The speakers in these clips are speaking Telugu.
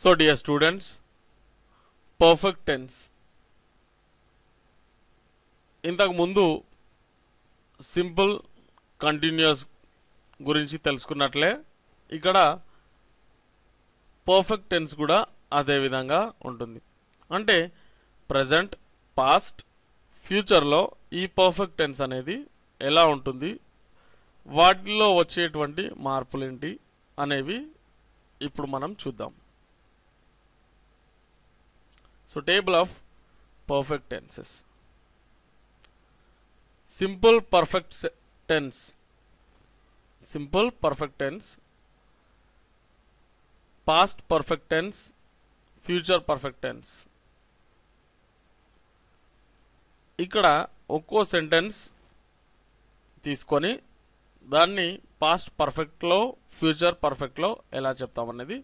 So dear students perfect tense ఇంతకు ముందు సింపుల్ కంటిన్యూస్ గురించి తెలుసుకున్నట్లే ఇక్కడ పర్ఫెక్ట్ టెన్స్ కూడా అదే విధంగా ఉంటుంది అంటే ప్రజెంట్ పాస్ట్ ఫ్యూచర్లో ఈ పర్ఫెక్ట్ టెన్స్ అనేది ఎలా ఉంటుంది వాటిలో వచ్చేటువంటి మార్పులు ఏంటి అనేవి ఇప్పుడు మనం చూద్దాం so table of perfect tenses simple perfect tense simple perfect tense past perfect tense future perfect tense ఇక్కడ ఒక్కో సెంటెన్స్ తీసుకొని దాన్ని పాస్ట్ పర్ఫెక్ట్లో ఫ్యూచర్ పర్ఫెక్ట్లో ఎలా చెప్తామనేది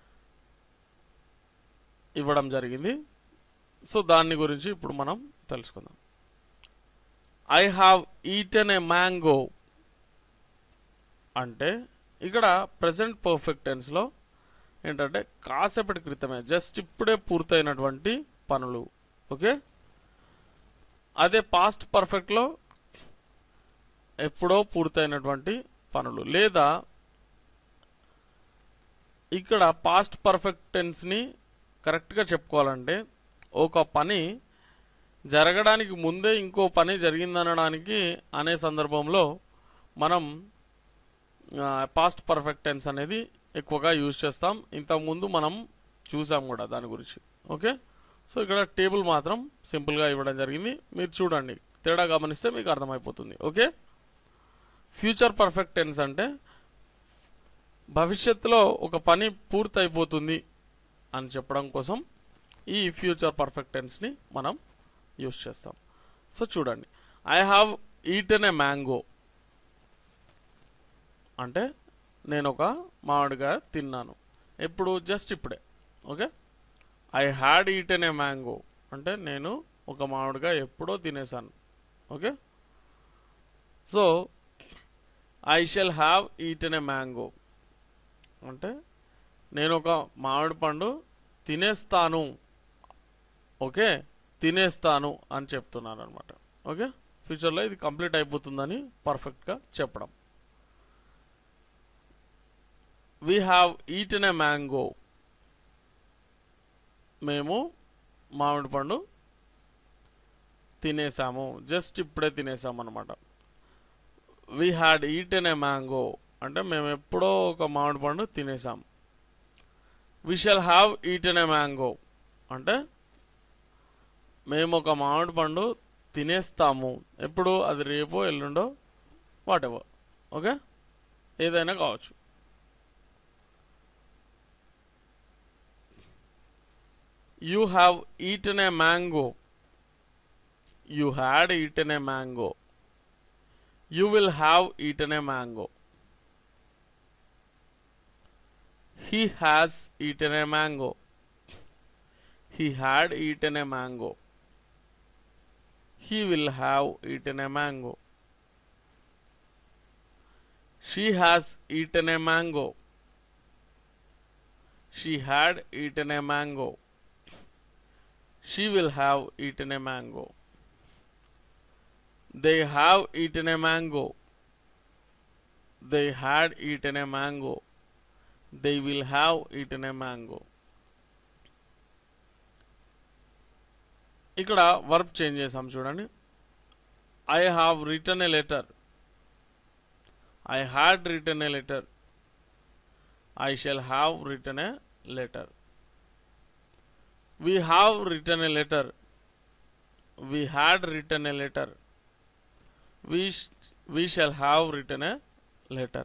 ఇవ్వడం జరిగింది సో దాని గురించి ఇప్పుడు మనం తెలుసుకుందాం I have eaten a mango అంటే ఇక్కడ ప్రజెంట్ పర్ఫెక్ట్ టెన్స్లో ఏంటంటే కాసేపటి క్రితమే జస్ట్ ఇప్పుడే పూర్తయినటువంటి పనులు ఓకే అదే పాస్ట్ పర్ఫెక్ట్లో ఎప్పుడో పూర్తయినటువంటి పనులు లేదా ఇక్కడ పాస్ట్ పర్ఫెక్ట్ టెన్స్ని కరెక్ట్గా చెప్పుకోవాలంటే ఒక పని జరగడానికి ముందే ఇంకో పని జరిగిందనడానికి అనే సందర్భంలో మనం పాస్ట్ పర్ఫెక్ట్ టెన్స్ అనేది ఎక్కువగా యూజ్ చేస్తాం ఇంతకుముందు మనం చూసాం కూడా దాని గురించి ఓకే సో ఇక్కడ టేబుల్ మాత్రం సింపుల్గా ఇవ్వడం జరిగింది మీరు చూడండి తేడా గమనిస్తే మీకు అర్థమైపోతుంది ఓకే ఫ్యూచర్ పర్ఫెక్ట్ టెన్స్ అంటే భవిష్యత్తులో ఒక పని పూర్తయిపోతుంది అని చెప్పడం కోసం ఈ ఫ్యూచర్ పర్ఫెక్ట్ టెన్స్ని మనం యూస్ చేస్తాం సో చూడండి I have eaten a mango అంటే నేను ఒక మామిడిగా తిన్నాను ఎప్పుడు జస్ట్ ఇప్పుడే okay I had eaten a mango అంటే నేను ఒక మామిడిగా ఎప్పుడో తినేసాను okay so I shall have eaten a mango అంటే నేను ఒక మామిడి పండు తినేస్తాను ఓకే తినేస్తాను అని చెప్తున్నాను అనమాట ఓకే ఫ్యూచర్లో ఇది కంప్లీట్ అయిపోతుందని పర్ఫెక్ట్గా చెప్పడం we have eaten a mango మేము మామిడి పండు తినేసాము జస్ట్ ఇప్పుడే తినేసాము అనమాట we had eaten a mango అంటే మేము ఎప్పుడో ఒక మామిడి పండు తినేసాం we shall have eaten a mango అంటే మేము ఒక మామిడి పండు తినేస్తాము ఎప్పుడు అది రేపో ఎల్లుండో వాట్ ఎవర్ ఓకే ఏదైనా కావచ్చు you have eaten a mango you had eaten a mango you will have eaten a mango he has eaten a mango he had eaten a mango. He will have eaten a mango. She has eaten a mango. She had eaten a mango. She will have eaten a mango. They have eaten a mango. They had eaten a mango. They will have eaten a mango. ఇక్కడ వర్బ్ చేంజ్ చేసాం చూడండి I have written a letter I had written a letter I shall have written a letter we have written a letter we had written a letter we we shall have written a letter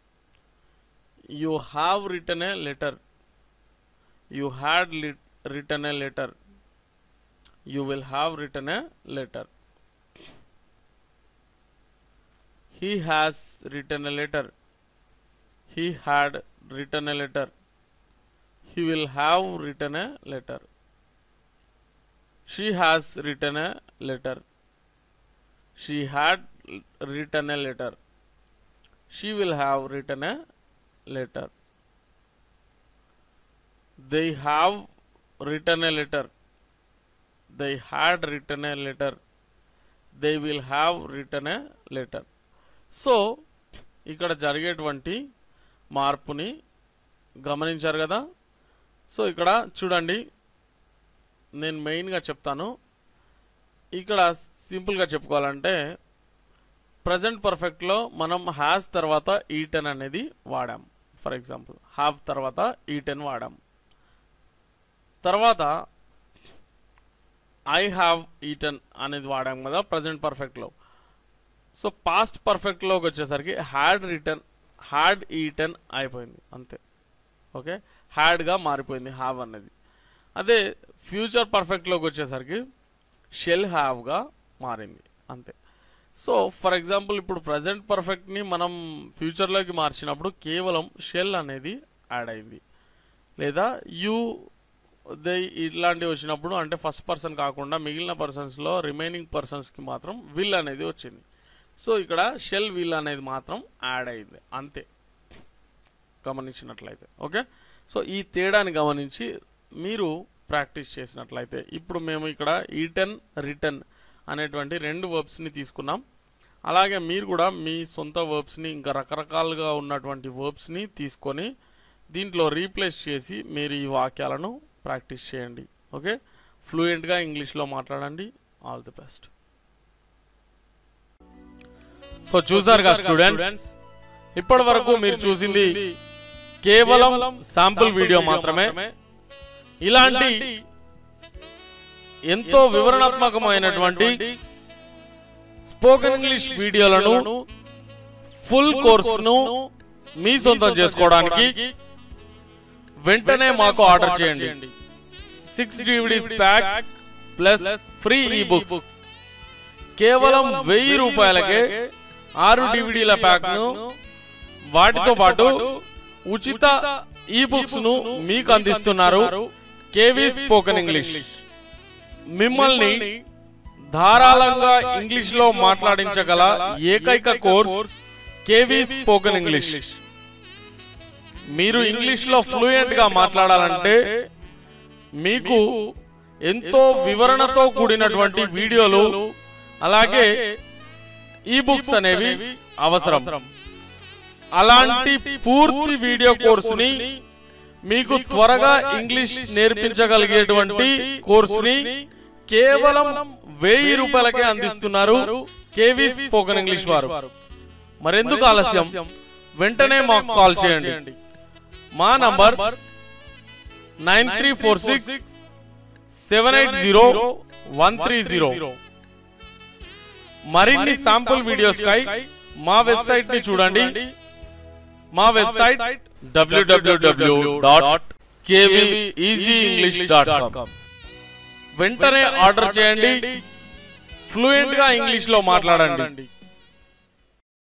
you have written a letter you had written a letter you will have written a letter. He has written a letter. He had written a letter. He will have written a letter. She has written a letter. She had written a letter. She will have written a letter. They have written a letter they had written a letter they will have written a letter so ఇక్కడ జరిగేటువంటి మార్పుని గమనించారు కదా సో ఇక్కడ చూడండి నేను మెయిన్గా చెప్తాను ఇక్కడ సింపుల్గా చెప్పుకోవాలంటే ప్రజెంట్ పర్ఫెక్ట్లో మనం హ్యాస్ తర్వాత ఈటెన్ అనేది వాడాం ఫర్ ఎగ్జాంపుల్ హ్యావ్ తర్వాత ఈటెన్ వాడాం తర్వాత ఐ హ్యావ్ ఈటెన్ అనేది వాడాం కదా ప్రజెంట్ పర్ఫెక్ట్లో సో పాస్ట్ పర్ఫెక్ట్లోకి వచ్చేసరికి హ్యాడ్ రిటర్న్ హ్యాడ్ ఈటెన్ అయిపోయింది అంతే ఓకే హ్యాడ్గా మారిపోయింది హ్యావ్ అనేది అదే ఫ్యూచర్ పర్ఫెక్ట్లోకి వచ్చేసరికి షెల్ హ్యావ్గా మారింది అంతే సో ఫర్ ఎగ్జాంపుల్ ఇప్పుడు ప్రజెంట్ పర్ఫెక్ట్ని మనం ఫ్యూచర్లోకి మార్చినప్పుడు కేవలం షెల్ అనేది యాడ్ అయింది లేదా యూ దే ఇట్లాంటివి వచ్చినప్పుడు అంటే ఫస్ట్ పర్సన్ కాకుండా మిగిలిన పర్సన్స్లో రిమైనింగ్ పర్సన్స్కి మాత్రం విల్ అనేది వచ్చింది సో ఇక్కడ షెల్ విల్ అనేది మాత్రం యాడ్ అయింది అంతే గమనించినట్లయితే ఓకే సో ఈ తేడాని గమనించి మీరు ప్రాక్టీస్ చేసినట్లయితే ఇప్పుడు మేము ఇక్కడ ఈటెన్ రిటర్న్ అనేటువంటి రెండు వర్బ్స్ని తీసుకున్నాం అలాగే మీరు కూడా మీ సొంత వర్బ్స్ని ఇంకా రకరకాలుగా ఉన్నటువంటి వర్బ్స్ని తీసుకొని దీంట్లో రీప్లేస్ చేసి మీరు ఈ వాక్యాలను ప్రాక్టీస్ చేయండి ఓకే ఫ్లూయెంట్గా ఇంగ్లీష్లో మాట్లాడండి ఆల్ ది బెస్ట్ సో చూసారుగా స్టూడెంట్స్ ఇప్పటి వరకు మీరు చూసింది కేవలం శాంపుల్ వీడియో మాత్రమే ఇలాంటి ఎంతో వివరణాత్మకమైనటువంటి స్పోకెన్ ఇంగ్లీష్ వీడియోలను ఫుల్ కోర్సును మీ సొంతం చేసుకోవడానికి వెంటనే మాకు ఆర్డర్ చేయండి six DVDs pack plus free e books కేవలం వెయ్యి రూపాయలకే ఆరు డివిడీల ప్యాక్ను వాటితో పాటు ఉచిత ఈ బుక్స్ ను మీకు అందిస్తున్నారు కేవీ స్పోకెన్ ఇంగ్లీష్ మిమ్మల్ని ధారాళంగా ఇంగ్లీష్ లో మాట్లాడించగల ఏకైక కోర్స్ కేవీ స్పోకెన్ ఇంగ్లీష్ మీరు ఇంగ్లీష్ లో ఫ్లూయెంట్ గా మాట్లాడాలంటే మీకు ఎంతో వివరణతో కూడినటువంటి వీడియోలు అలాగే ఈ బుక్స్ అనేవి అవసరం అలాంటి పూర్తి వీడియో కోర్సుని మీకు త్వరగా ఇంగ్లీష్ నేర్పించగలిగేటువంటి కోర్సుని కేవలం వెయ్యి రూపాయలకే అందిస్తున్నారు కేవీ స్పోకెన్ ఇంగ్లీష్ వారు మరెందుకు ఆలస్యం వెంటనే మాకు కాల్ చేయండి మా number nine three four six seven eight zero one three zero మరిన్ని శాంపుల్ వీడియోస్ కై మా వెబ్సైట్ ని చూడండి మా website W W W dot dot com వెంటనే ఆర్డర్ చేయండి ఫ్లూయెంట్ గా ఇంగ్లీష్ లో మాట్లాడండి